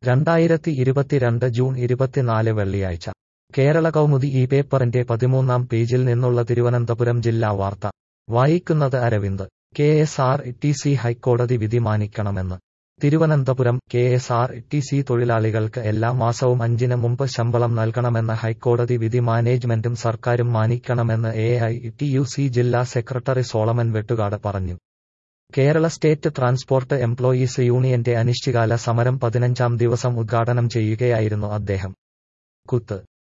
രണ്ടായിരത്തി ഇരുപത്തിരണ്ട് ജൂൺ ഇരുപത്തിനാല് വെള്ളിയാഴ്ച കേരള കൗമുദി ഈ പേപ്പറിന്റെ പതിമൂന്നാം പേജിൽ നിന്നുള്ള തിരുവനന്തപുരം ജില്ലാ വാർത്ത വായിക്കുന്നത് Aravind K S R T C ഹൈക്കോടതി വിധി മാനിക്കണമെന്ന് Thiruvananthapuram K S R T C തൊഴിലാളികൾക്ക് എല്ലാ മാസവും അഞ്ചിന് മുമ്പ് ശമ്പളം നൽകണമെന്ന ഹൈക്കോടതി വിധി മാനേജ്മെന്റും സർക്കാരും മാനിക്കണമെന്ന് A I T U C ജില്ലാ സെക്രട്ടറി സോളമൻ വെട്ടുകാട് പറഞ്ഞു കേരള സ്റ്റേറ്റ് ട്രാൻസ്പോർട്ട് എംപ്ലോയീസ് യൂണിയന്റെ അനിശ്ചികാല സമരം പതിനഞ്ചാം ദിവസം ഉദ്ഘാടനം ചെയ്യുകയായിരുന്നു അദ്ദേഹം കുത്ത്